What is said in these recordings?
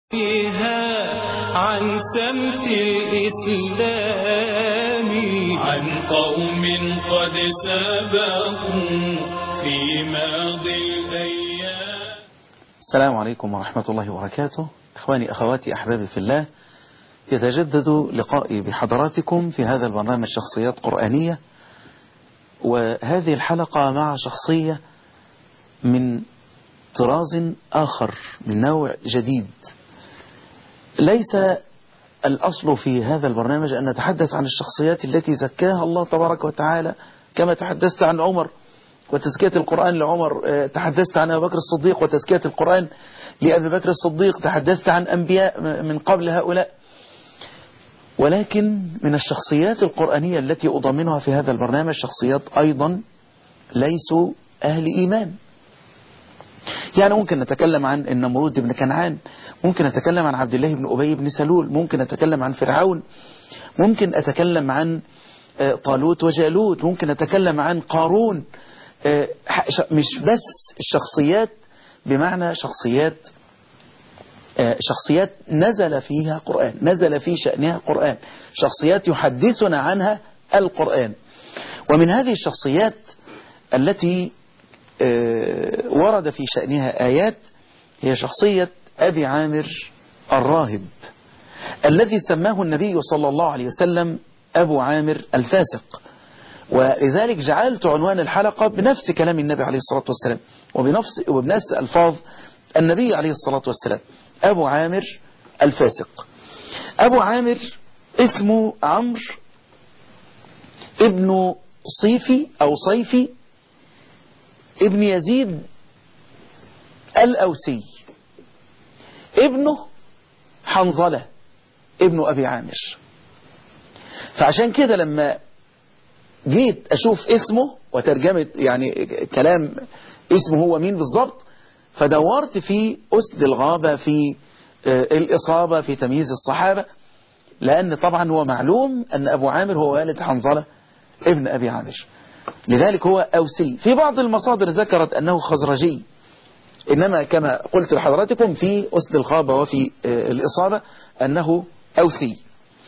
فيها عن سمت الإسلام عن قوم قد سبقوا في ماضي الأيام السلام عليكم ورحمة الله وبركاته إخواني أخواتي أحبابي في الله يتجدد لقائي بحضراتكم في هذا البرنامج شخصيات قرآنية وهذه الحلقة مع شخصية من طراز آخر من نوع جديد ليس الأصل في هذا البرنامج أن نتحدث عن الشخصيات التي زكاها الله تبارك وتعالى كما تحدثت عن عمر وتزكية القرآن لعمر تحدثت عن أبي بكر الصديق وتزكية القرآن لأبي بكر الصديق تحدثت عن أنبياء من قبل هؤلاء ولكن من الشخصيات القرآنية التي أضمنها في هذا البرنامج شخصيات أيضا ليسوا أهل إيمان يعني ممكن نتكلم عن النمرود بن كنعان ممكن نتكلم عن عبد الله بن أبي بن سلول ممكن نتكلم عن فرعون ممكن أتكلم عن طالوت وجالوت ممكن أتكلم عن قارون مش بس الشخصيات بمعنى شخصيات شخصيات نزل فيها قرآن نزل في شأنها قرآن شخصيات يحدثنا عنها القرآن ومن هذه الشخصيات التي ورد في شأنها آيات هي شخصية أبي عامر الراهب الذي سماه النبي صلى الله عليه وسلم أبو عامر الفاسق ولذلك جعلت عنوان الحلقة بنفس كلام النبي عليه الصلاة والسلام وبنفس, وبنفس ألفاظ النبي عليه الصلاة والسلام أبو عامر الفاسق أبو عامر اسمه عمرو ابن صيفي أو صيفي ابن يزيد الأوسي ابنه حنظلة ابن أبي عامر فعشان كده لما جيت أشوف اسمه وترجمة يعني كلام اسمه هو مين بالظبط فدورت في أسد الغابة في الإصابة في تمييز الصحابة لأن طبعا هو معلوم أن أبو عامر هو والد حنظلة ابن أبي عامر لذلك هو أوسي في بعض المصادر ذكرت أنه خزرجي إنما كما قلت لحضراتكم في أسد الغابة وفي الإصابة أنه أوسي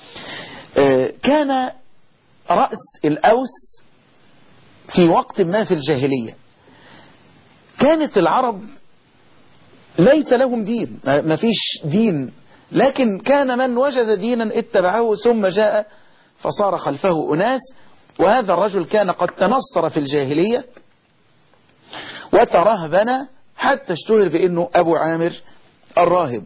كان رأس الأوس في وقت ما في الجاهلية كانت العرب ليس لهم دين ما فيش دين لكن كان من وجد دينا اتبعه ثم جاء فصار خلفه أناس وهذا الرجل كان قد تنصر في الجاهلية وترهبن حتى اشتهر بأنه أبو عامر الراهب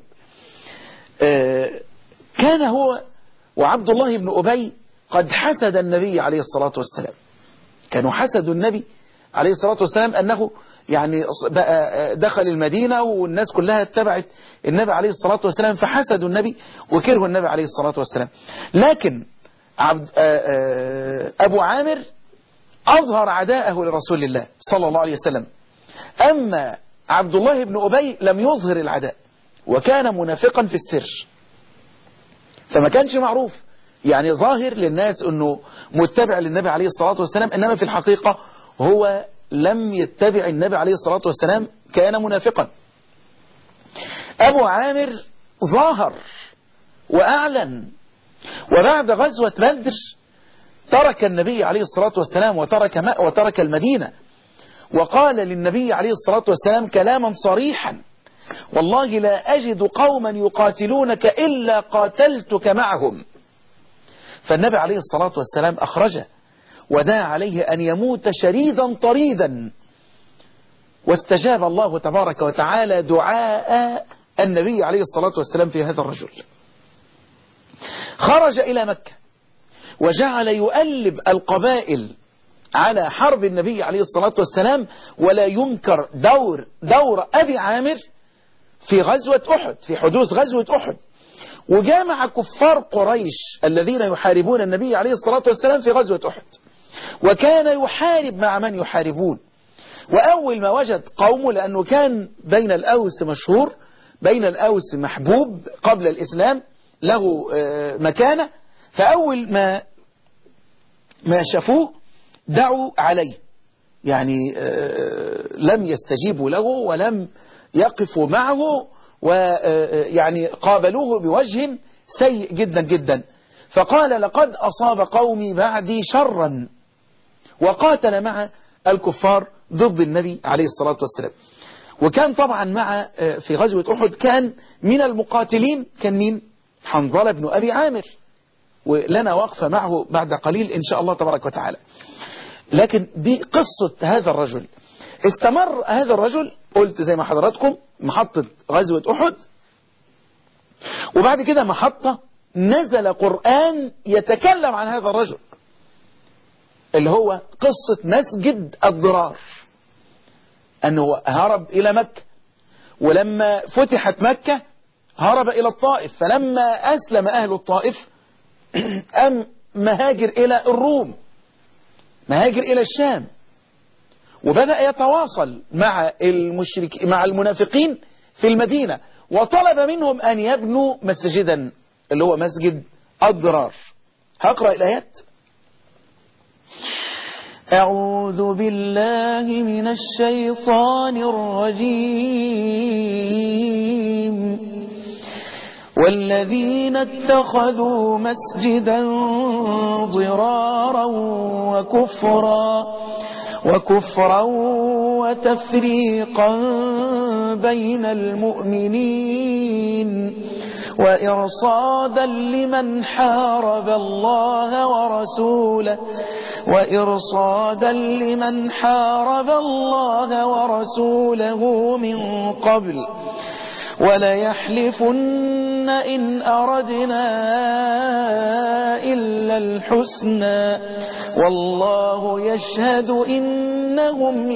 كان هو وعبد الله بن أبي قد حسد النبي عليه الصلاة والسلام كانوا حسدوا النبي عليه الصلاة والسلام أنه يعني بقى دخل المدينة والناس كلها اتبعت النبي عليه الصلاة والسلام فحسدوا النبي وكرهوا النبي عليه الصلاة والسلام لكن عبد أبو عامر أظهر عداءه لرسول الله صلى الله عليه وسلم أما عبد الله بن أبي لم يظهر العداء وكان منافقا في السر فما كانش معروف يعني ظاهر للناس أنه متبع للنبي عليه الصلاة والسلام إنما في الحقيقة هو لم يتبع النبي عليه الصلاة والسلام كان منافقا أبو عامر ظاهر وأعلن وبعد غزوة بدر ترك النبي عليه الصلاة والسلام وترك ماء وترك المدينة وقال للنبي عليه الصلاة والسلام كلاما صريحا والله لا أجد قوما يقاتلونك إلا قاتلتك معهم فالنبي عليه الصلاة والسلام أخرجه ودعا عليه أن يموت شريدا طريدا واستجاب الله تبارك وتعالى دعاء النبي عليه الصلاة والسلام في هذا الرجل خرج إلى مكة وجعل يؤلب القبائل على حرب النبي عليه الصلاة والسلام ولا ينكر دور دور أبي عامر في غزوة أحد في حدوث غزوة أحد وجامع كفار قريش الذين يحاربون النبي عليه الصلاة والسلام في غزوة أحد وكان يحارب مع من يحاربون وأول ما وجد قومه لأنه كان بين الأوس مشهور بين الأوس محبوب قبل الإسلام له مكانة فأول ما ما شافوه دعوا عليه يعني لم يستجيبوا له ولم يقفوا معه ويعني قابلوه بوجه سيء جدا جدا فقال لقد أصاب قومي بعدي شرا وقاتل مع الكفار ضد النبي عليه الصلاة والسلام وكان طبعا مع في غزوة أحد كان من المقاتلين كان مين حنظلة بن أبي عامر ولنا وقفة معه بعد قليل إن شاء الله تبارك وتعالى لكن دي قصة هذا الرجل استمر هذا الرجل قلت زي ما حضراتكم محطة غزوة أحد وبعد كده محطة نزل قرآن يتكلم عن هذا الرجل اللي هو قصة مسجد الضرار أنه هرب إلى مكة ولما فتحت مكة هرب إلى الطائف فلما أسلم أهل الطائف أم مهاجر إلى الروم مهاجر إلى الشام وبدأ يتواصل مع المشرك مع المنافقين في المدينة وطلب منهم أن يبنوا مسجدا اللي هو مسجد الضرار هقرأ الآيات أعوذ بالله من الشيطان الرجيم والذين اتخذوا مسجدا ضرارا وكفرا وكفرا وتفريقا بين المؤمنين وإرصادا لمن حارب الله ورسوله وإرصادا لمن حارب الله ورسوله من قبل وليحلفن إن أردنا إلا الحسنى والله يشهد إنهم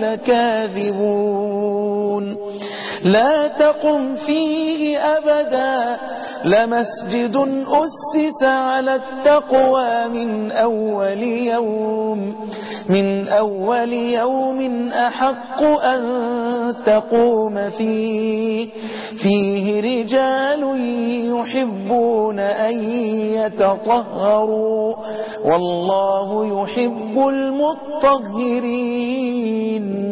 لكاذبون لا تقم فيه أبدا لمسجد أسس على التقوى من أول يوم من أول يوم أحق أن تقوم فيه فيه رجال يحبون أن يتطهروا والله يحب المطهرين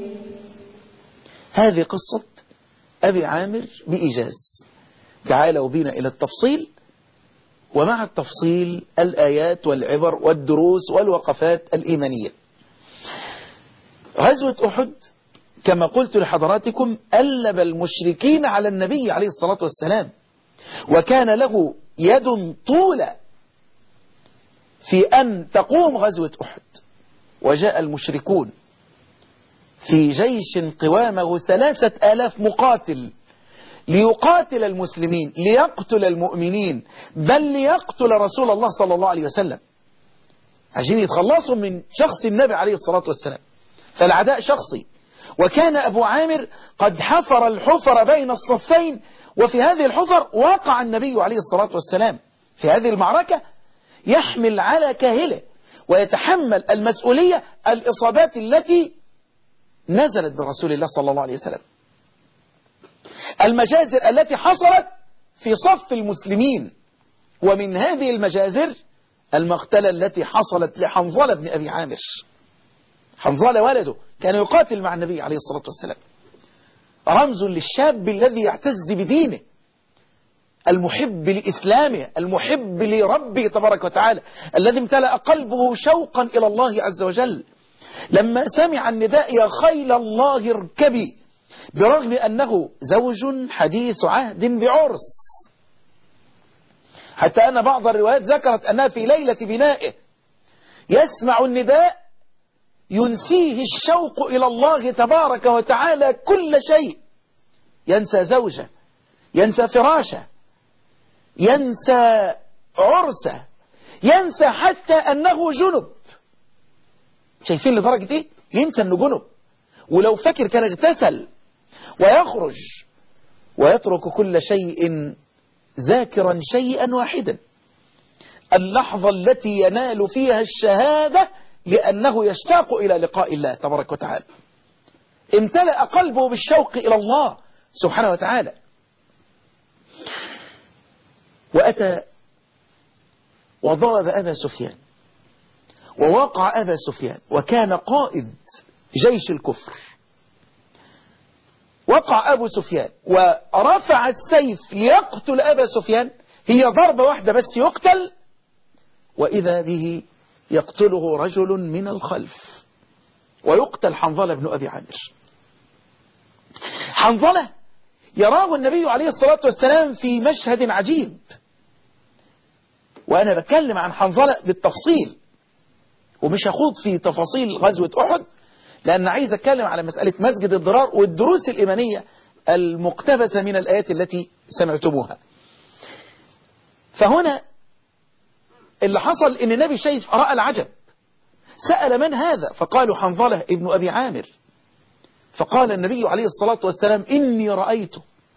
هذه قصة أبي عامر بإيجاز تعالوا بنا إلى التفصيل ومع التفصيل الآيات والعبر والدروس والوقفات الإيمانية غزوة أحد كما قلت لحضراتكم ألب المشركين على النبي عليه الصلاة والسلام وكان له يد طولة في أن تقوم غزوة أحد وجاء المشركون في جيش قوامه ثلاثة آلاف مقاتل ليقاتل المسلمين ليقتل المؤمنين بل ليقتل رسول الله صلى الله عليه وسلم عشان يتخلصوا من شخص النبي عليه الصلاة والسلام فالعداء شخصي وكان أبو عامر قد حفر الحفر بين الصفين وفي هذه الحفر وقع النبي عليه الصلاة والسلام في هذه المعركة يحمل على كاهله ويتحمل المسؤولية الإصابات التي نزلت برسول الله صلى الله عليه وسلم المجازر التي حصلت في صف المسلمين ومن هذه المجازر المقتلة التي حصلت لحنظلة بن أبي عامر حنظلة ولده كان يقاتل مع النبي عليه الصلاة والسلام رمز للشاب الذي يعتز بدينه المحب لإسلامه المحب لربه تبارك وتعالى الذي امتلأ قلبه شوقا إلى الله عز وجل لما سمع النداء يا خيل الله اركبي برغم أنه زوج حديث عهد بعرس حتى أن بعض الروايات ذكرت أنها في ليلة بنائه يسمع النداء ينسيه الشوق إلى الله تبارك وتعالى كل شيء ينسى زوجه ينسى فراشه ينسى عرسه ينسى حتى أنه جنب شايفين لدرجة إيه ينسى أنه جنب ولو فكر كان اغتسل ويخرج ويترك كل شيء ذاكرا شيئا واحدا اللحظة التي ينال فيها الشهادة لأنه يشتاق إلى لقاء الله تبارك وتعالى امتلأ قلبه بالشوق إلى الله سبحانه وتعالى وأتى وضرب أبا سفيان ووقع أبا سفيان وكان قائد جيش الكفر وقع أبو سفيان ورفع السيف ليقتل أبا سفيان هي ضربة واحدة بس يقتل وإذا به يقتله رجل من الخلف ويقتل حنظلة بن أبي عامر حنظلة يراه النبي عليه الصلاة والسلام في مشهد عجيب وأنا بتكلم عن حنظلة بالتفصيل ومش هخوض في تفاصيل غزوة أحد لأن عايز أتكلم على مسألة مسجد الضرار والدروس الإيمانية المقتبسة من الآيات التي سمعتموها فهنا اللي حصل ان النبي شايف رأى العجب سأل من هذا فقالوا حنظلة ابن أبي عامر فقال النبي عليه الصلاة والسلام إني رأيت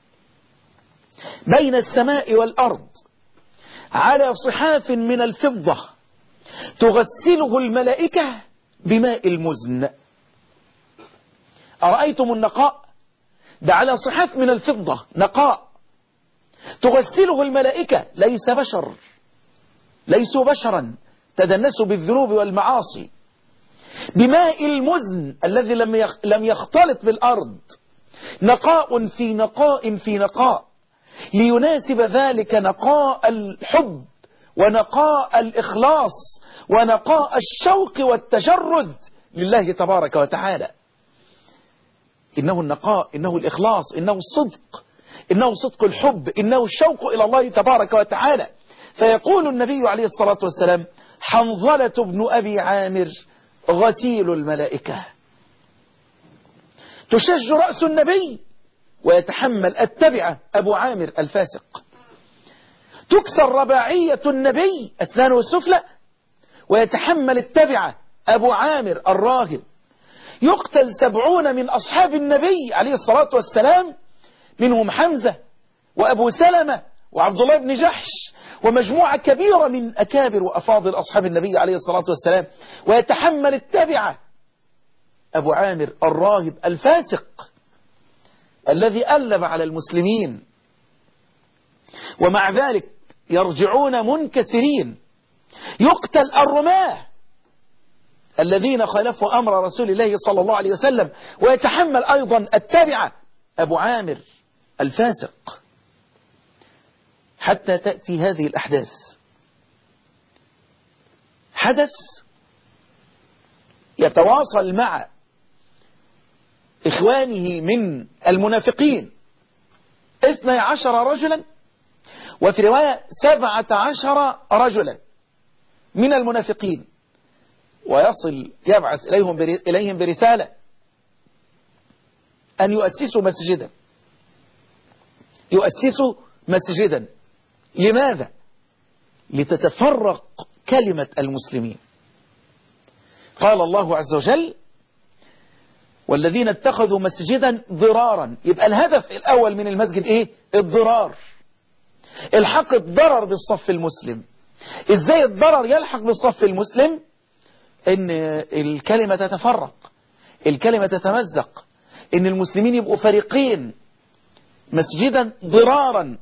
بين السماء والأرض على صحاف من الفضة تغسله الملائكة بماء المزن أرأيتم النقاء ده على صحاف من الفضة نقاء تغسله الملائكة ليس بشر ليسوا بشرا تدنسوا بالذنوب والمعاصي بماء المزن الذي لم لم يختلط بالأرض نقاء في نقاء في نقاء ليناسب ذلك نقاء الحب ونقاء الإخلاص ونقاء الشوق والتجرد لله تبارك وتعالى إنه النقاء إنه الإخلاص إنه الصدق إنه صدق الحب إنه الشوق إلى الله تبارك وتعالى فيقول النبي عليه الصلاة والسلام حنظلة بن أبي عامر غسيل الملائكة تشج رأس النبي ويتحمل التبعة أبو عامر الفاسق تكسر رباعية النبي أسنانه السفلى ويتحمل التبعة أبو عامر الراهب يقتل سبعون من أصحاب النبي عليه الصلاة والسلام منهم حمزة وأبو سلمة وعبد الله بن جحش ومجموعة كبيرة من أكابر وأفاضل أصحاب النبي عليه الصلاة والسلام ويتحمل التبعة أبو عامر الراهب الفاسق الذي ألب على المسلمين ومع ذلك يرجعون منكسرين يقتل الرماه الذين خالفوا أمر رسول الله صلى الله عليه وسلم ويتحمل أيضا التابعة أبو عامر الفاسق حتى تأتي هذه الأحداث حدث يتواصل مع إخوانه من المنافقين اثني عشر رجلا وفي رواية سبعة عشر رجلا من المنافقين ويصل يبعث إليهم إليهم برسالة أن يؤسسوا مسجدا يؤسسوا مسجدا لماذا؟ لتتفرق كلمة المسلمين قال الله عز وجل والذين اتخذوا مسجدا ضرارا يبقى الهدف الأول من المسجد إيه؟ الضرار الحق الضرر بالصف المسلم إزاي الضرر يلحق بالصف المسلم إن الكلمة تتفرق الكلمة تتمزق إن المسلمين يبقوا فريقين مسجدا ضرارا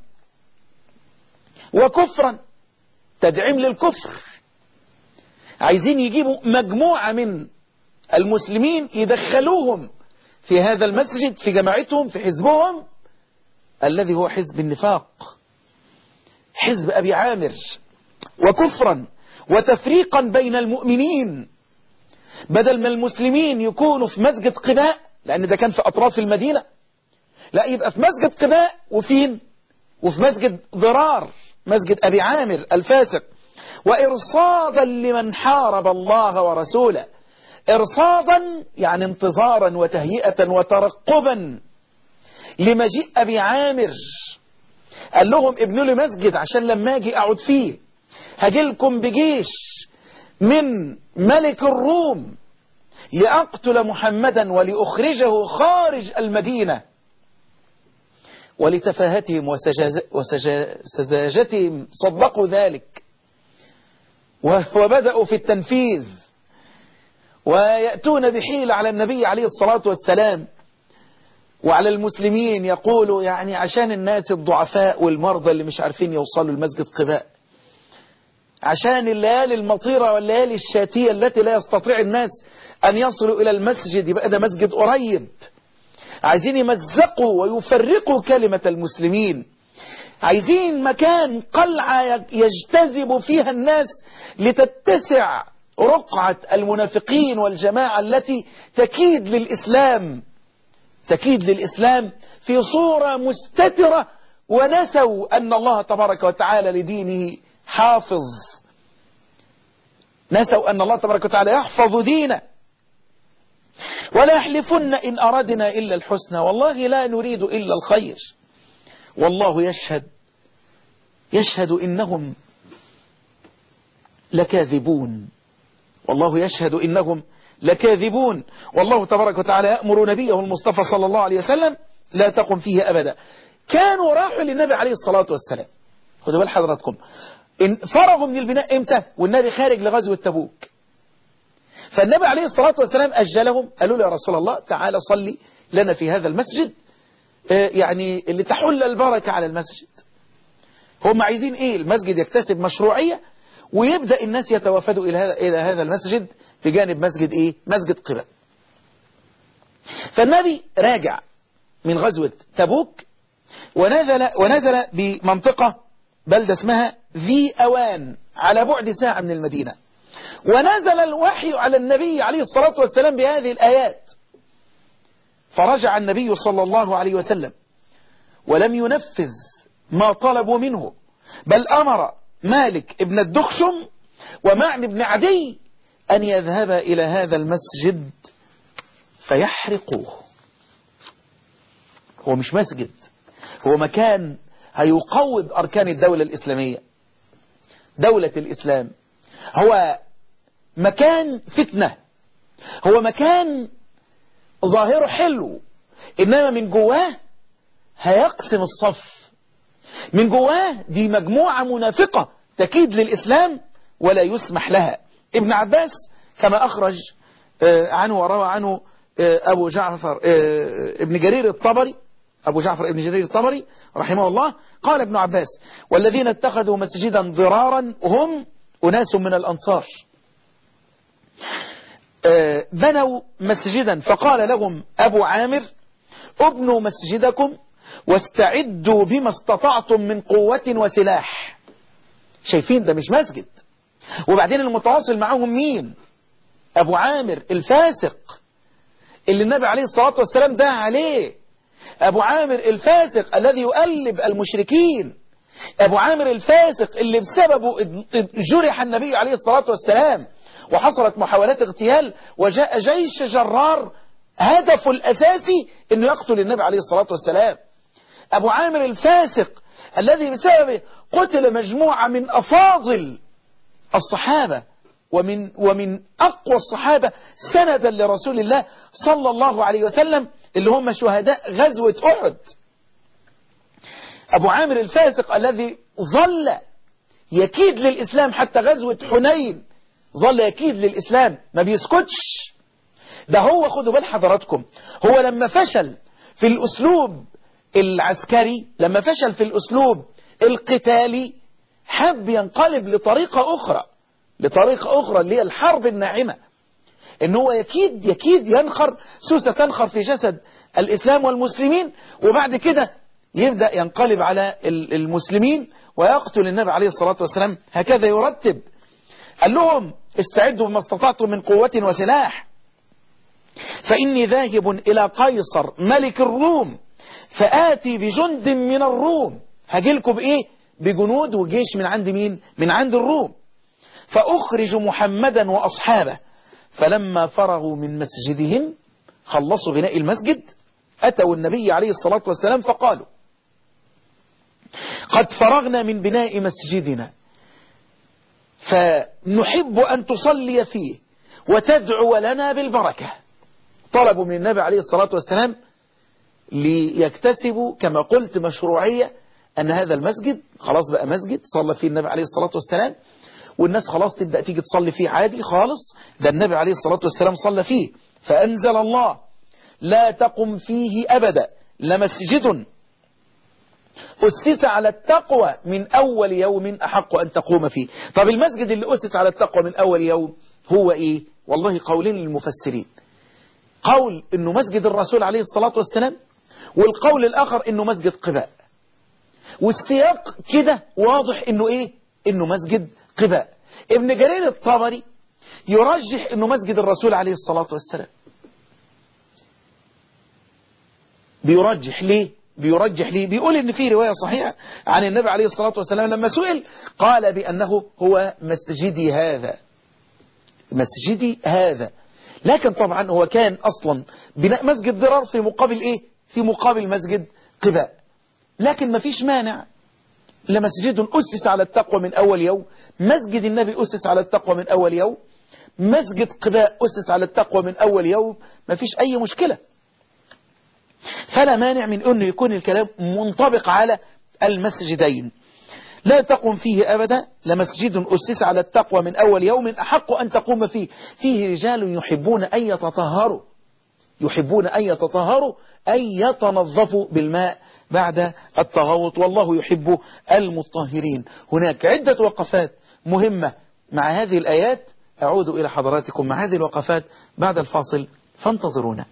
وكفرا تدعيم للكفر عايزين يجيبوا مجموعة من المسلمين يدخلوهم في هذا المسجد في جماعتهم في حزبهم الذي هو حزب النفاق حزب أبي عامر وكفرا وتفريقا بين المؤمنين بدل ما المسلمين يكونوا في مسجد قباء لأن ده كان في أطراف المدينة لا يبقى في مسجد قباء وفين وفي مسجد ضرار مسجد أبي عامر الفاسق وإرصادا لمن حارب الله ورسوله إرصادا يعني انتظارا وتهيئة وترقبا لمجيء أبي عامر قال لهم ابنوا لي مسجد عشان لما أجي أقعد فيه هجيلكم بجيش من ملك الروم لأقتل محمدا ولأخرجه خارج المدينة ولتفاهتهم وسذاجتهم صدقوا ذلك وبدأوا في التنفيذ ويأتون بحيل على النبي عليه الصلاة والسلام وعلى المسلمين يقولوا يعني عشان الناس الضعفاء والمرضى اللي مش عارفين يوصلوا لمسجد قباء عشان الليالي المطيرة والليالي الشاتية التي لا يستطيع الناس أن يصلوا إلى المسجد يبقى ده مسجد قريب عايزين يمزقوا ويفرقوا كلمة المسلمين عايزين مكان قلعة يجتذب فيها الناس لتتسع رقعة المنافقين والجماعة التي تكيد للإسلام تكيد للإسلام في صورة مستترة ونسوا أن الله تبارك وتعالى لدينه حافظ نسوا أن الله تبارك وتعالى يحفظ دينه ولا يحلفن إن أردنا إلا الحسنى والله لا نريد إلا الخير والله يشهد يشهد إنهم لكاذبون والله يشهد إنهم لكاذبون والله تبارك وتعالى يأمر نبيه المصطفى صلى الله عليه وسلم لا تقم فيه أبدا كانوا راحوا للنبي عليه الصلاة والسلام خدوا بال حضراتكم إن فرغوا من البناء إمتى والنبي خارج لغزوة تبوك فالنبي عليه الصلاة والسلام أجلهم قالوا له يا رسول الله تعالى صلي لنا في هذا المسجد يعني اللي تحل البركة على المسجد هم عايزين ايه المسجد يكتسب مشروعية ويبدأ الناس يتوافدوا إلى هذا, إلى هذا المسجد بجانب مسجد ايه مسجد قباء فالنبي راجع من غزوة تبوك ونزل, ونزل بمنطقة بلدة اسمها ذي أوان على بعد ساعة من المدينة ونزل الوحي على النبي عليه الصلاة والسلام بهذه الآيات فرجع النبي صلى الله عليه وسلم ولم ينفذ ما طلبوا منه بل أمر مالك ابن الدخشم ومعن بن عدي أن يذهب إلى هذا المسجد فيحرقوه هو مش مسجد هو مكان هيقوض أركان الدولة الإسلامية دولة الإسلام هو مكان فتنة هو مكان ظاهره حلو إنما من جواه هيقسم الصف من جواه دي مجموعة منافقة تكيد للإسلام ولا يسمح لها ابن عباس كما أخرج عنه وروى عنه أبو جعفر ابن جرير الطبري أبو جعفر ابن جرير الطبري رحمه الله قال ابن عباس والذين اتخذوا مسجدا ضرارا هم أناس من الأنصار بنوا مسجدا فقال لهم أبو عامر ابنوا مسجدكم واستعدوا بما استطعتم من قوة وسلاح شايفين ده مش مسجد وبعدين المتواصل معهم مين أبو عامر الفاسق اللي النبي عليه الصلاة والسلام دعا عليه أبو عامر الفاسق الذي يؤلب المشركين أبو عامر الفاسق اللي بسببه جرح النبي عليه الصلاة والسلام وحصلت محاولات اغتيال وجاء جيش جرار هدفه الأساسي أنه يقتل النبي عليه الصلاة والسلام أبو عامر الفاسق الذي بسببه قتل مجموعة من أفاضل الصحابة ومن, ومن أقوى الصحابة سندا لرسول الله صلى الله عليه وسلم اللي هم شهداء غزوة أحد أبو عامر الفاسق الذي ظل يكيد للإسلام حتى غزوة حنين ظل يكيد للإسلام ما بيسكتش ده هو خدوا بال حضراتكم هو لما فشل في الأسلوب العسكري لما فشل في الأسلوب القتالي حب ينقلب لطريقة أخرى لطريقة أخرى اللي هي الحرب الناعمة ان هو يكيد يكيد ينخر سوسة تنخر في جسد الإسلام والمسلمين وبعد كده يبدأ ينقلب على المسلمين ويقتل النبي عليه الصلاة والسلام هكذا يرتب قال لهم استعدوا بما استطعتم من قوة وسلاح فإني ذاهب إلى قيصر ملك الروم فآتي بجند من الروم هجيلكم بإيه بجنود وجيش من عند مين من عند الروم فأخرج محمدا وأصحابه فلما فرغوا من مسجدهم خلصوا بناء المسجد أتوا النبي عليه الصلاة والسلام فقالوا قد فرغنا من بناء مسجدنا فنحب أن تصلي فيه وتدعو لنا بالبركة طلبوا من النبي عليه الصلاة والسلام ليكتسبوا كما قلت مشروعية أن هذا المسجد خلاص بقى مسجد صلى فيه النبي عليه الصلاة والسلام والناس خلاص تبدأ تيجي تصلي فيه عادي خالص ده النبي عليه الصلاة والسلام صلى فيه فأنزل الله لا تقم فيه أبدا لمسجد أسس على التقوى من أول يوم أحق أن تقوم فيه طب المسجد اللي أسس على التقوى من أول يوم هو إيه والله قولين للمفسرين قول انه مسجد الرسول عليه الصلاة والسلام والقول الاخر انه مسجد قباء والسياق كده واضح انه ايه انه مسجد قباء ابن جرير الطبري يرجح انه مسجد الرسول عليه الصلاة والسلام بيرجح ليه بيرجح ليه بيقول ان في رواية صحيحة عن النبي عليه الصلاة والسلام لما سئل قال بأنه هو مسجدي هذا مسجدي هذا لكن طبعا هو كان أصلا بناء مسجد ضرار في مقابل إيه في مقابل مسجد قباء لكن ما فيش مانع لمسجد أسس على التقوى من أول يوم مسجد النبي أسس على التقوى من أول يوم مسجد قباء أسس على التقوى من أول يوم ما فيش أي مشكلة فلا مانع من أنه يكون الكلام منطبق على المسجدين لا تقم فيه أبدا لمسجد أسس على التقوى من أول يوم أحق أن تقوم فيه فيه رجال يحبون أن يتطهروا يحبون أن يتطهروا أن يتنظفوا بالماء بعد التغوط والله يحب المطهرين هناك عدة وقفات مهمة مع هذه الآيات أعود إلى حضراتكم مع هذه الوقفات بعد الفاصل فانتظرونا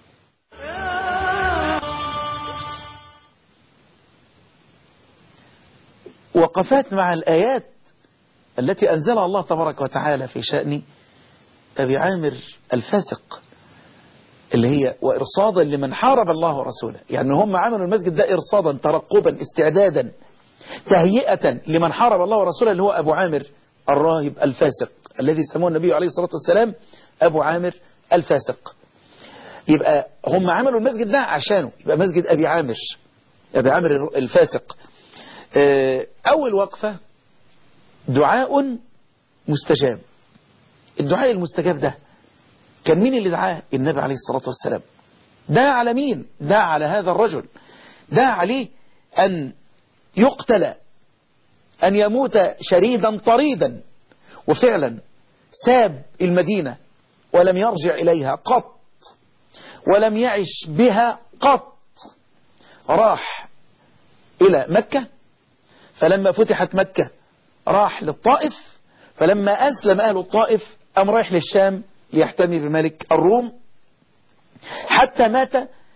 وقفات مع الآيات التي أنزلها الله تبارك وتعالى في شأن أبي عامر الفاسق اللي هي وإرصادا لمن حارب الله ورسوله يعني هم عملوا المسجد ده إرصادا ترقبا استعدادا تهيئة لمن حارب الله ورسوله اللي هو أبو عامر الراهب الفاسق الذي سموه النبي عليه الصلاة والسلام أبو عامر الفاسق يبقى هم عملوا المسجد ده عشانه يبقى مسجد أبي عامر أبي عامر الفاسق أول وقفة دعاء مستجاب الدعاء المستجاب ده كان مين اللي دعاه النبي عليه الصلاة والسلام دعا على مين دعا على هذا الرجل دعا عليه أن يقتل أن يموت شريدا طريدا وفعلا ساب المدينة ولم يرجع إليها قط ولم يعش بها قط راح إلى مكة فلما فتحت مكة راح للطائف فلما أسلم أهل الطائف أم رايح للشام ليحتمي بملك الروم حتى مات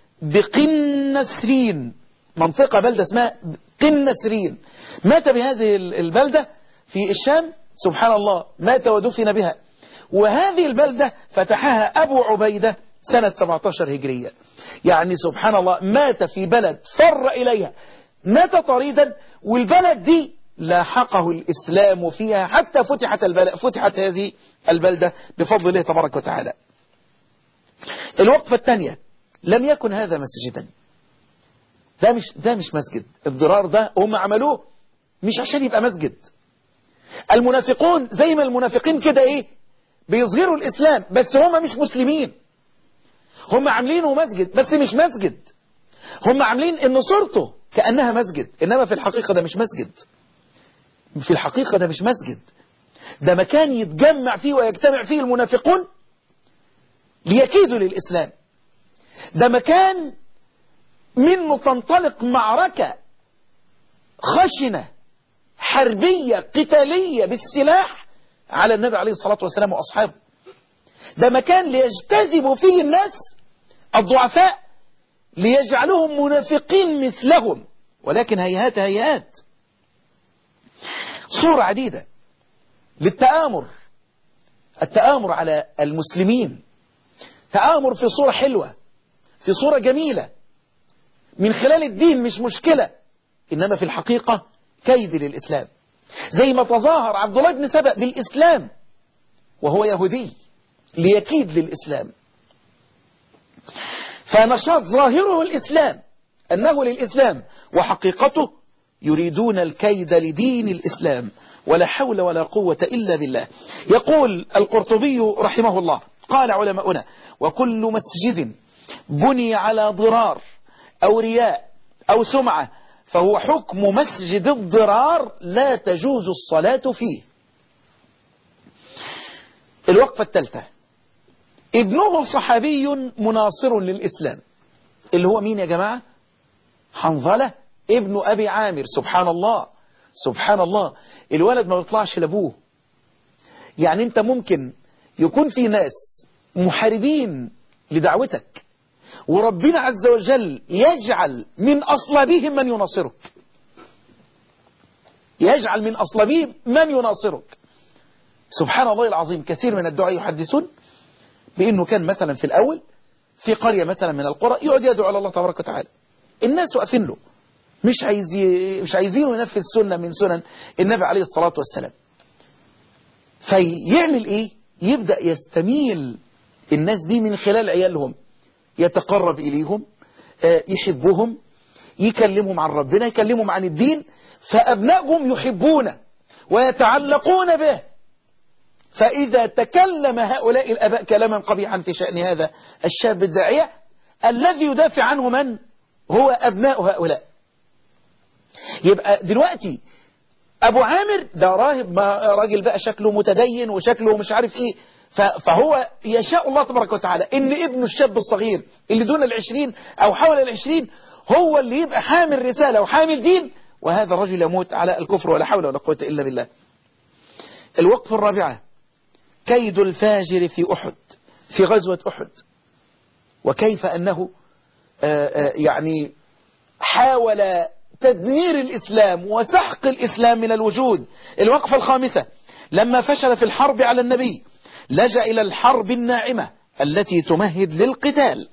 بقنسرين منطقة بلدة اسمها قنسرين مات بهذه البلدة في الشام سبحان الله مات ودفن بها وهذه البلدة فتحها أبو عبيدة سنة 17 هجرية يعني سبحان الله مات في بلد فر إليها مات طريدا والبلد دي لاحقه الإسلام فيها حتى فتحت, البلد فتحت هذه البلدة بفضل الله تبارك وتعالى الوقفة الثانية لم يكن هذا مسجدا ده مش, ده مش مسجد الضرار ده هم عملوه مش عشان يبقى مسجد المنافقون زي ما المنافقين كده ايه بيظهروا الإسلام بس هم مش مسلمين هم عاملينه مسجد بس مش مسجد هم عاملين ان صورته كأنها مسجد إنما في الحقيقة ده مش مسجد في الحقيقة ده مش مسجد ده مكان يتجمع فيه ويجتمع فيه المنافقون ليكيدوا للإسلام ده مكان منه تنطلق معركة خشنة حربية قتالية بالسلاح على النبي عليه الصلاة والسلام وأصحابه ده مكان ليجتذب فيه الناس الضعفاء ليجعلهم منافقين مثلهم ولكن هيهات هيهات صورة عديدة للتآمر التآمر على المسلمين تآمر في صورة حلوة في صورة جميلة من خلال الدين مش مشكلة إنما في الحقيقة كيد للإسلام زي ما تظاهر عبد الله بن سبأ بالإسلام وهو يهودي ليكيد للإسلام فنشاط ظاهره الإسلام أنه للإسلام وحقيقته يريدون الكيد لدين الإسلام ولا حول ولا قوة إلا بالله يقول القرطبي رحمه الله قال علماؤنا وكل مسجد بني على ضرار أو رياء أو سمعة فهو حكم مسجد الضرار لا تجوز الصلاة فيه الوقفة الثالثة ابنه صحابي مناصر للإسلام اللي هو مين يا جماعة حنظلة ابن أبي عامر سبحان الله سبحان الله الولد ما بيطلعش لابوه يعني انت ممكن يكون في ناس محاربين لدعوتك وربنا عز وجل يجعل من أصلابهم من يناصرك يجعل من أصلابهم من يناصرك سبحان الله العظيم كثير من الدعاء يحدثون بأنه كان مثلا في الأول في قرية مثلا من القرى يقعد يدعو على الله تبارك وتعالى الناس واقفين له مش عايز مش عايزينه ينفذ سنة من سنن النبي عليه الصلاة والسلام فيعمل ايه يبدأ يستميل الناس دي من خلال عيالهم يتقرب إليهم يحبهم يكلمهم عن ربنا يكلمهم عن الدين فأبنائهم يحبونه ويتعلقون به فإذا تكلم هؤلاء الأباء كلاما قبيحا في شأن هذا الشاب الداعية الذي يدافع عنه من هو أبناء هؤلاء يبقى دلوقتي أبو عامر ده راهب ما راجل بقى شكله متدين وشكله مش عارف إيه فهو يشاء الله تبارك وتعالى إن ابنه الشاب الصغير اللي دون العشرين أو حول العشرين هو اللي يبقى حامل رسالة وحامل دين وهذا الرجل يموت على الكفر ولا حول ولا قوة إلا بالله الوقف الرابعة كيد الفاجر في أحد في غزوة أحد وكيف أنه يعني حاول تدمير الإسلام وسحق الإسلام من الوجود الوقفة الخامسة لما فشل في الحرب على النبي لجأ إلى الحرب الناعمة التي تمهد للقتال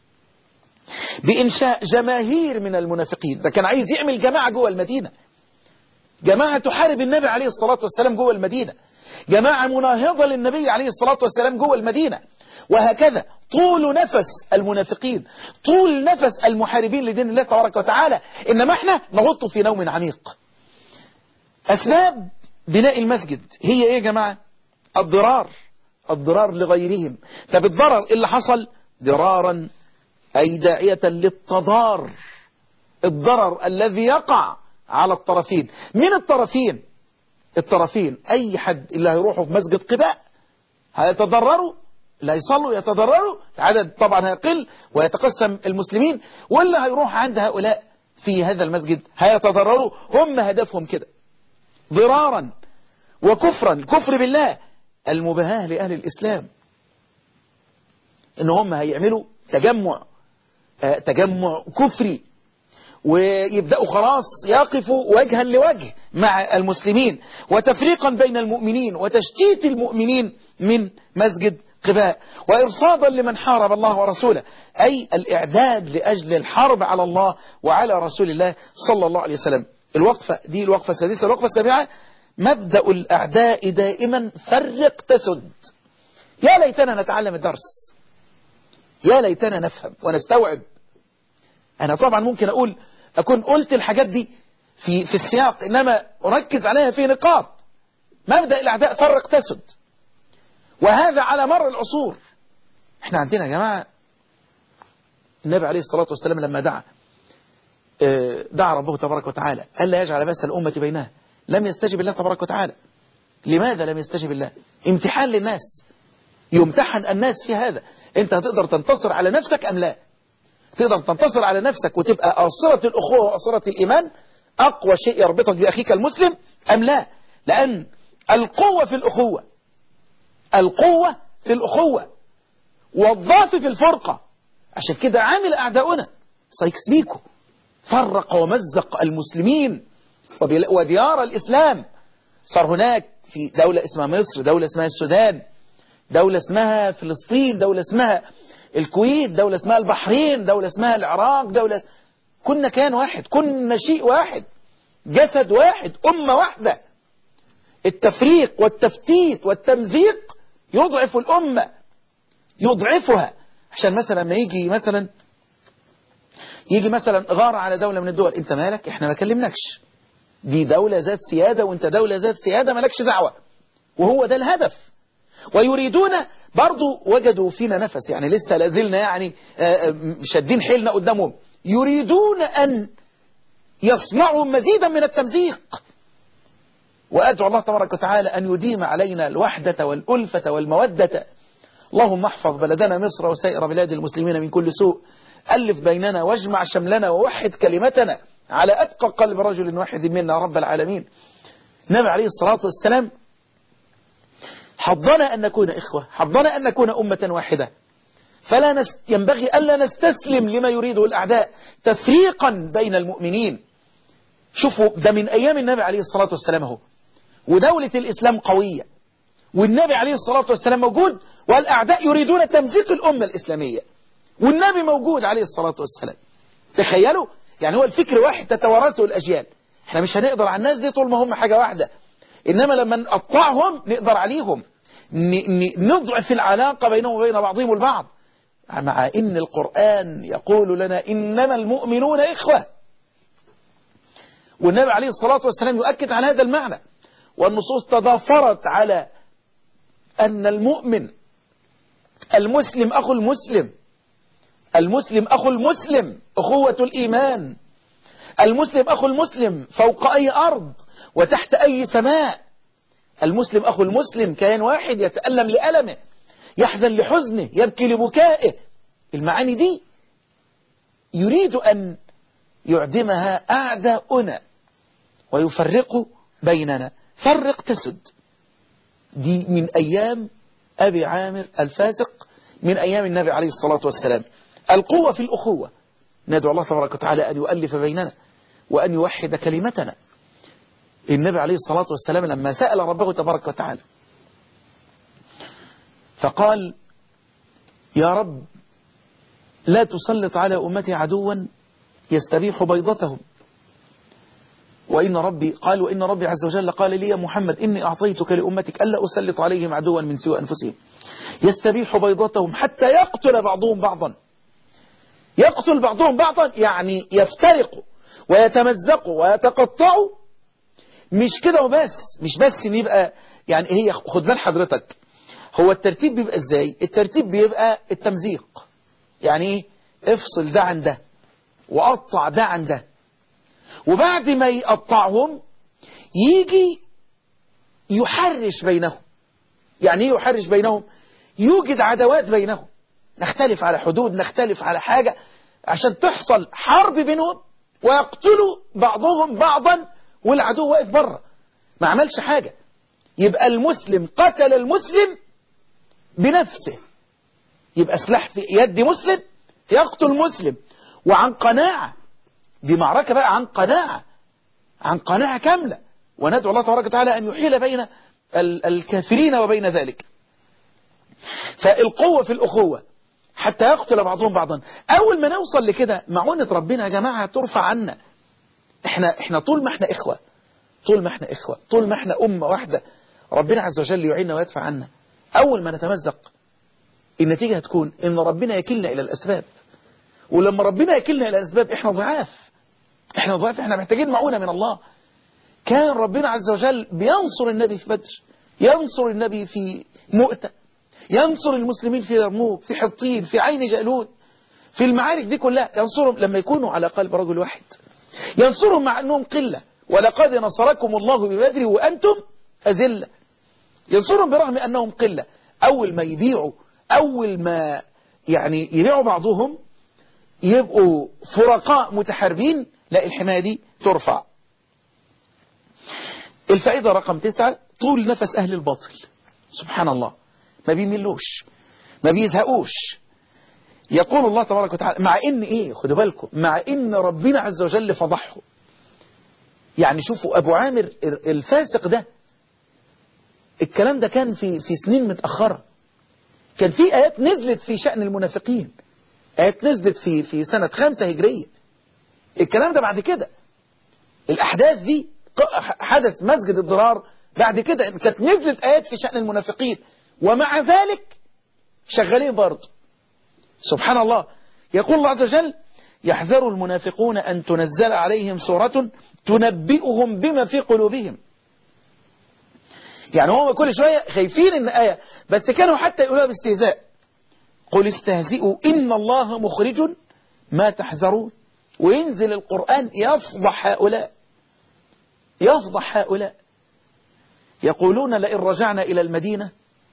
بإنشاء جماهير من المنافقين ده كان عايز يعمل جماعة جوه المدينة جماعة تحارب النبي عليه الصلاة والسلام جوه المدينة جماعة مناهضة للنبي عليه الصلاة والسلام جوه المدينة وهكذا طول نفس المنافقين طول نفس المحاربين لدين الله تبارك وتعالى إنما احنا نغط في نوم عميق أسباب بناء المسجد هي ايه يا جماعة الضرار الضرار لغيرهم طب الضرر اللي حصل ضرارا أي داعية للتضار الضرر الذي يقع على الطرفين من الطرفين الطرفين أي حد اللي هيروحوا في مسجد قباء هيتضرروا اللي هيصلوا يتضرروا العدد طبعا هيقل ويتقسم المسلمين واللي هيروح عند هؤلاء في هذا المسجد هيتضرروا هم هدفهم كده ضرارا وكفرا الكفر بالله المباهاة لأهل الإسلام إن هم هيعملوا تجمع آه تجمع كفري ويبدأوا خلاص يقفوا وجها لوجه مع المسلمين وتفريقا بين المؤمنين وتشتيت المؤمنين من مسجد قباء وإرصادا لمن حارب الله ورسوله أي الإعداد لأجل الحرب على الله وعلى رسول الله صلى الله عليه وسلم الوقفة دي الوقفة السادسة الوقفة السابعة مبدأ الأعداء دائما فرق تسد يا ليتنا نتعلم الدرس يا ليتنا نفهم ونستوعب أنا طبعا ممكن أقول أكون قلت الحاجات دي في في السياق إنما أركز عليها في نقاط مبدأ الأعداء فرق تسد وهذا على مر العصور احنا عندنا يا جماعة النبي عليه الصلاة والسلام لما دعا دعا ربه تبارك وتعالى ألا يجعل بس الأمة بينها لم يستجب الله تبارك وتعالى لماذا لم يستجب الله امتحان للناس يمتحن الناس في هذا انت هتقدر تنتصر على نفسك أم لا تقدر تنتصر على نفسك وتبقى أصرة الأخوة وأصرة الإيمان أقوى شيء يربطك بأخيك المسلم أم لا لأن القوة في الأخوة القوة في الأخوة والضعف في الفرقة عشان كده عامل أعداؤنا سايكس بيكو فرق ومزق المسلمين وديار الإسلام صار هناك في دولة اسمها مصر دولة اسمها السودان دولة اسمها فلسطين دولة اسمها الكويت دولة اسمها البحرين دولة اسمها العراق دولة كنا كان واحد كنا شيء واحد جسد واحد أمة واحدة التفريق والتفتيت والتمزيق يضعف الأمة يضعفها عشان مثلا ما يجي مثلا يجي مثلا غارة على دولة من الدول انت مالك احنا ما كلمناكش دي دولة ذات سيادة وانت دولة ذات سيادة مالكش دعوة وهو ده الهدف ويريدون برضو وجدوا فينا نفس يعني لسه لازلنا يعني شادين حيلنا قدامهم يريدون أن يصنعوا مزيدا من التمزيق وأدعو الله تبارك وتعالى أن يديم علينا الوحدة والألفة والمودة اللهم احفظ بلدنا مصر وسائر بلاد المسلمين من كل سوء ألف بيننا واجمع شملنا ووحد كلمتنا على أتقى قلب رجل واحد منا رب العالمين النبي عليه الصلاة والسلام حضنا أن نكون إخوة حضنا أن نكون أمة واحدة فلا نست ينبغي ألا نستسلم لما يريده الأعداء تفريقا بين المؤمنين شوفوا ده من أيام النبي عليه الصلاة والسلام اهو ودولة الإسلام قوية والنبي عليه الصلاة والسلام موجود والأعداء يريدون تمزيق الأمة الإسلامية والنبي موجود عليه الصلاة والسلام تخيلوا يعني هو الفكر واحد تتوارثه الأجيال احنا مش هنقدر على الناس دي طول ما هم حاجة واحدة إنما لما نقطعهم نقدر عليهم نضعف العلاقة بينهم وبين بعضهم البعض مع إن القرآن يقول لنا إنما المؤمنون إخوة والنبي عليه الصلاة والسلام يؤكد على هذا المعنى والنصوص تضافرت على أن المؤمن المسلم أخو المسلم المسلم أخو المسلم أخوة الإيمان المسلم أخو المسلم فوق أي أرض وتحت أي سماء المسلم أخو المسلم كيان واحد يتألم لألمه يحزن لحزنه يبكي لبكائه المعاني دي يريد أن يعدمها أعداؤنا ويفرق بيننا فرق تسد دي من أيام أبي عامر الفاسق من أيام النبي عليه الصلاة والسلام القوة في الأخوة ندعو الله تبارك وتعالى أن يؤلف بيننا وأن يوحد كلمتنا النبي عليه الصلاة والسلام لما سأل ربه تبارك وتعالى فقال يا رب لا تسلط على أمتي عدوا يستبيح بيضتهم وإن ربي قال وإن ربي عز وجل قال لي يا محمد إني أعطيتك لأمتك ألا أسلط عليهم عدوا من سوى أنفسهم يستبيح بيضتهم حتى يقتل بعضهم بعضا يقتل بعضهم بعضا يعني يفترقوا ويتمزقوا ويتقطعوا مش كده وبس مش بس ان يبقى يعني هي خد بال حضرتك هو الترتيب بيبقى ازاي الترتيب بيبقى التمزيق يعني ايه افصل ده عن ده وقطع ده عن ده وبعد ما يقطعهم يجي يحرش بينهم يعني ايه يحرش بينهم يوجد عداوات بينهم نختلف على حدود نختلف على حاجة عشان تحصل حرب بينهم ويقتلوا بعضهم بعضا والعدو واقف بره ما عملش حاجة يبقى المسلم قتل المسلم بنفسه يبقى سلاح في يد مسلم يقتل مسلم وعن قناعة دي معركة بقى عن قناعة عن قناعة كاملة وندعو الله تبارك وتعالى أن يحيل بين الكافرين وبين ذلك فالقوة في الأخوة حتى يقتل بعضهم بعضا أول ما نوصل لكده معونة ربنا يا جماعة ترفع عنا احنا, احنا طول ما احنا إخوة طول ما احنا إخوة طول ما احنا أمة واحدة ربنا عز وجل يعيننا ويدفع عنا أول ما نتمزق النتيجة هتكون إن ربنا يكلنا إلى الأسباب ولما ربنا يكلنا إلى الأسباب إحنا ضعاف إحنا ضعاف إحنا محتاجين معونة من الله كان ربنا عز وجل بينصر النبي في بدر ينصر النبي في مؤتة ينصر المسلمين في يرموك في حطين في عين جالوت في المعارك دي كلها ينصرهم لما يكونوا على قلب رجل واحد ينصرهم مع أنهم قلة ولقد نصركم الله ببدر وأنتم أذلة ينصرهم برغم أنهم قلة أول ما يبيعوا أول ما يعني يبيعوا بعضهم يبقوا فرقاء متحاربين لا الحماية دي ترفع الفائدة رقم تسعة طول نفس أهل الباطل سبحان الله ما بيملوش ما بيزهقوش يقول الله تبارك وتعالى مع ان ايه خدوا بالكم مع ان ربنا عز وجل فضحه يعني شوفوا ابو عامر الفاسق ده الكلام ده كان في في سنين متأخرة كان في آيات نزلت في شأن المنافقين آيات نزلت في في سنة خمسة هجرية الكلام ده بعد كده الأحداث دي حدث مسجد الضرار بعد كده كانت نزلت آيات في شأن المنافقين ومع ذلك شغالين برضه سبحان الله يقول الله عز وجل يحذر المنافقون أن تنزل عليهم سورة تنبئهم بما في قلوبهم يعني هم كل شوية خايفين ان آية بس كانوا حتى يقولوها باستهزاء قل استهزئوا إن الله مخرج ما تحذرون وينزل القرآن يفضح هؤلاء يفضح هؤلاء يقولون لئن رجعنا إلى المدينة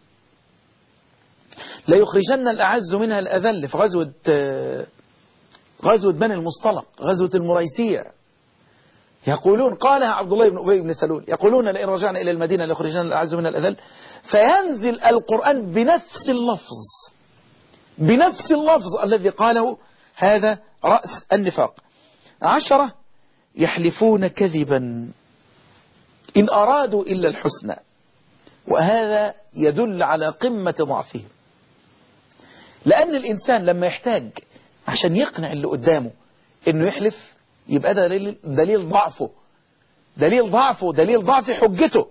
ليخرجن الأعز منها الأذل في غزوة غزوة بني المصطلق غزوة المريسيع يقولون قالها عبد الله بن أبي بن سلول يقولون لئن رجعنا إلى المدينة ليخرجن الأعز منها الأذل فينزل القرآن بنفس اللفظ بنفس اللفظ الذي قاله هذا رأس النفاق عشرة يحلفون كذبا إن أرادوا إلا الحسنى وهذا يدل على قمة ضعفهم لأن الإنسان لما يحتاج عشان يقنع اللي قدامه إنه يحلف يبقى ده دليل, دليل ضعفه دليل ضعفه دليل ضعف حجته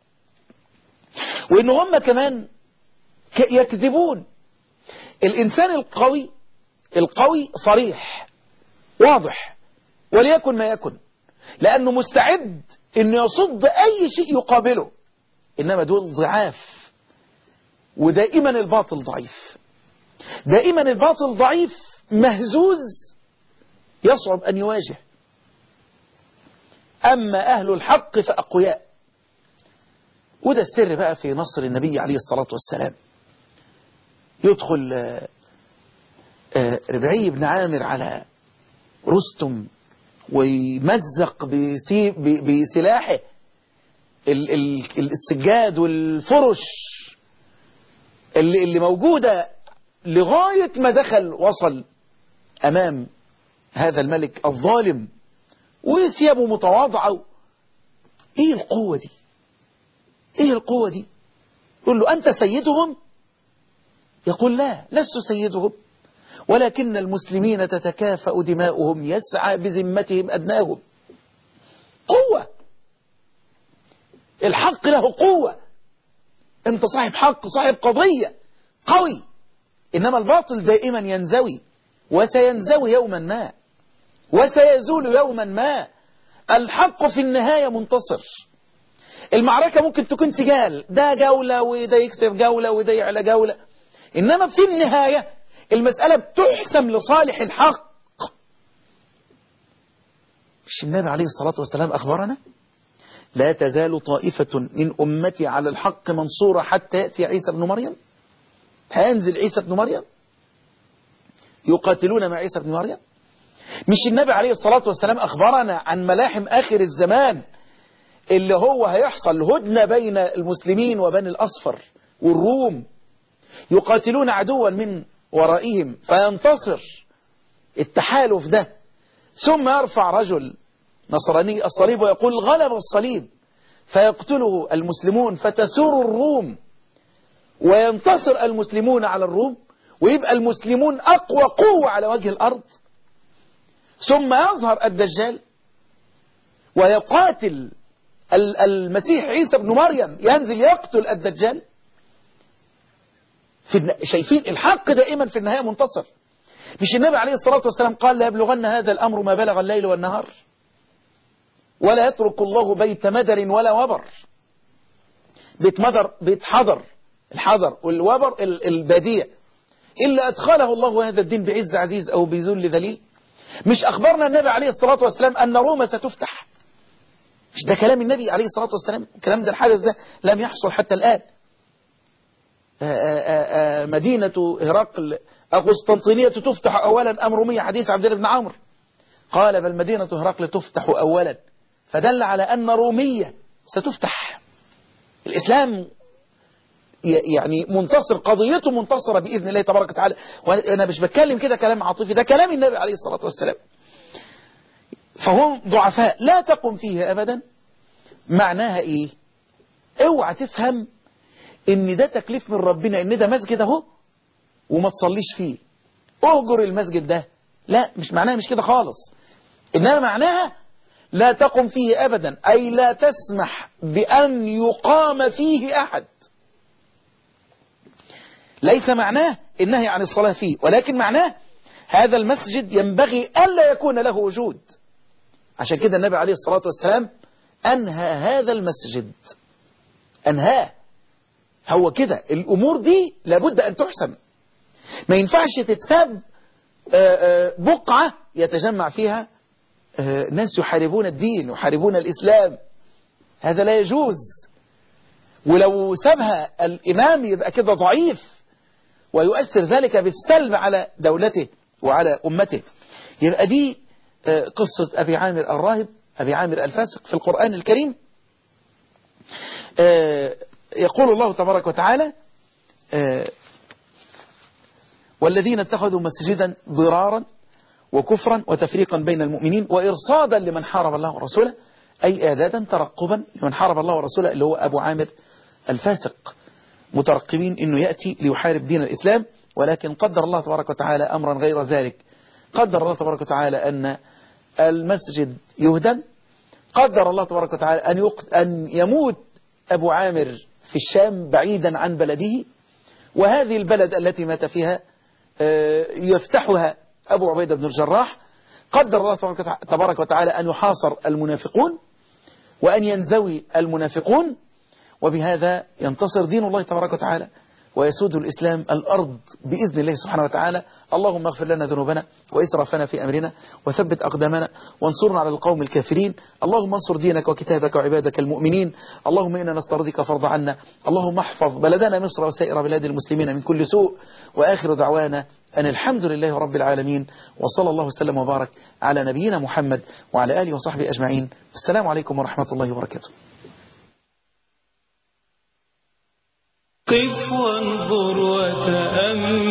وإن هم كمان يكذبون الإنسان القوي القوي صريح واضح وليكن ما يكن لأنه مستعد أنه يصد أي شيء يقابله إنما دول ضعاف ودائما الباطل ضعيف دائما الباطل ضعيف مهزوز يصعب أن يواجه أما أهل الحق فأقوياء وده السر بقى في نصر النبي عليه الصلاة والسلام يدخل ربعي بن عامر على رستم ويمزق بسلاحه السجاد والفرش اللي, اللي موجودة لغاية ما دخل وصل أمام هذا الملك الظالم وثيابه متواضعة ايه القوة دي ايه القوة دي يقول له أنت سيدهم يقول لا لست سيدهم ولكن المسلمين تتكافأ دماؤهم يسعى بذمتهم أدناهم قوة الحق له قوة انت صاحب حق صاحب قضية قوي إنما الباطل دائما ينزوي وسينزوي يوما ما وسيزول يوما ما الحق في النهاية منتصر المعركة ممكن تكون سجال ده جولة وده يكسب جولة وده يعلى جولة إنما في النهاية المسألة بتحسم لصالح الحق مش النبي عليه الصلاة والسلام أخبرنا لا تزال طائفة من أمتي على الحق منصورة حتى يأتي عيسى بن مريم هينزل عيسى بن مريم يقاتلون مع عيسى بن مريم مش النبي عليه الصلاة والسلام أخبرنا عن ملاحم آخر الزمان اللي هو هيحصل هدنة بين المسلمين وبين الأصفر والروم يقاتلون عدوا من ورائهم فينتصر التحالف ده ثم يرفع رجل نصراني الصليب ويقول غلب الصليب فيقتله المسلمون فتسور الروم وينتصر المسلمون على الروم ويبقى المسلمون أقوى قوة على وجه الأرض ثم يظهر الدجال ويقاتل المسيح عيسى بن مريم ينزل يقتل الدجال في شايفين الحق دائما في النهاية منتصر مش النبي عليه الصلاة والسلام قال لا يبلغن هذا الأمر ما بلغ الليل والنهار ولا يترك الله بيت مدر ولا وبر بيت مدر بيت حضر الحضر والوبر البديع إلا أدخله الله هذا الدين بعز عزيز أو بذل ذليل مش أخبرنا النبي عليه الصلاة والسلام أن روما ستفتح مش ده كلام النبي عليه الصلاة والسلام الكلام ده الحدث ده لم يحصل حتى الآن آآ آآ مدينة هرقل قسطنطينية تفتح أولا أم رومية حديث عبد الله بن عمرو قال بل مدينة هرقل تفتح أولا فدل على أن رومية ستفتح الإسلام يعني منتصر قضيته منتصرة بإذن الله تبارك وتعالى وأنا مش بتكلم كده كلام عاطفي ده كلام النبي عليه الصلاة والسلام فهم ضعفاء لا تقم فيه أبدا معناها إيه اوعى تفهم ان ده تكليف من ربنا ان ده مسجد اهو وما تصليش فيه اهجر المسجد ده لا مش معناها مش كده خالص انما معناها لا تقم فيه ابدا اي لا تسمح بان يقام فيه احد ليس معناه النهي عن الصلاة فيه ولكن معناه هذا المسجد ينبغي ألا يكون له وجود عشان كده النبي عليه الصلاة والسلام أنهى هذا المسجد أنهاه هو كده الأمور دي لابد أن تحسم ما ينفعش تتساب بقعة يتجمع فيها ناس يحاربون الدين يحاربون الإسلام هذا لا يجوز ولو سابها الإمام يبقى كده ضعيف ويؤثر ذلك بالسلب على دولته وعلى أمته يبقى دي قصة أبي عامر الراهب أبي عامر الفاسق في القرآن الكريم يقول الله تبارك وتعالى والذين اتخذوا مسجدا ضرارا وكفرا وتفريقا بين المؤمنين وإرصادا لمن حارب الله ورسوله أي إعدادا ترقبا لمن حارب الله ورسوله اللي هو أبو عامر الفاسق مترقبين أنه يأتي ليحارب دين الإسلام ولكن قدر الله تبارك وتعالى أمرا غير ذلك قدر الله تبارك وتعالى أن المسجد يهدم قدر الله تبارك وتعالى أن, يقت أن يموت أبو عامر في الشام بعيدا عن بلده وهذه البلد التي مات فيها يفتحها أبو عبيدة بن الجراح قدر الله تبارك وتعالى أن يحاصر المنافقون وأن ينزوي المنافقون وبهذا ينتصر دين الله تبارك وتعالى ويسود الإسلام الأرض بإذن الله سبحانه وتعالى اللهم اغفر لنا ذنوبنا وإسرافنا في أمرنا وثبت أقدامنا وانصرنا على القوم الكافرين اللهم انصر دينك وكتابك وعبادك المؤمنين اللهم إنا نسترضيك فرض عنا اللهم احفظ بلدنا مصر وسائر بلاد المسلمين من كل سوء وآخر دعوانا أن الحمد لله رب العالمين وصلى الله وسلم وبارك على نبينا محمد وعلى آله وصحبه أجمعين السلام عليكم ورحمة الله وبركاته قف وانظر وتأمل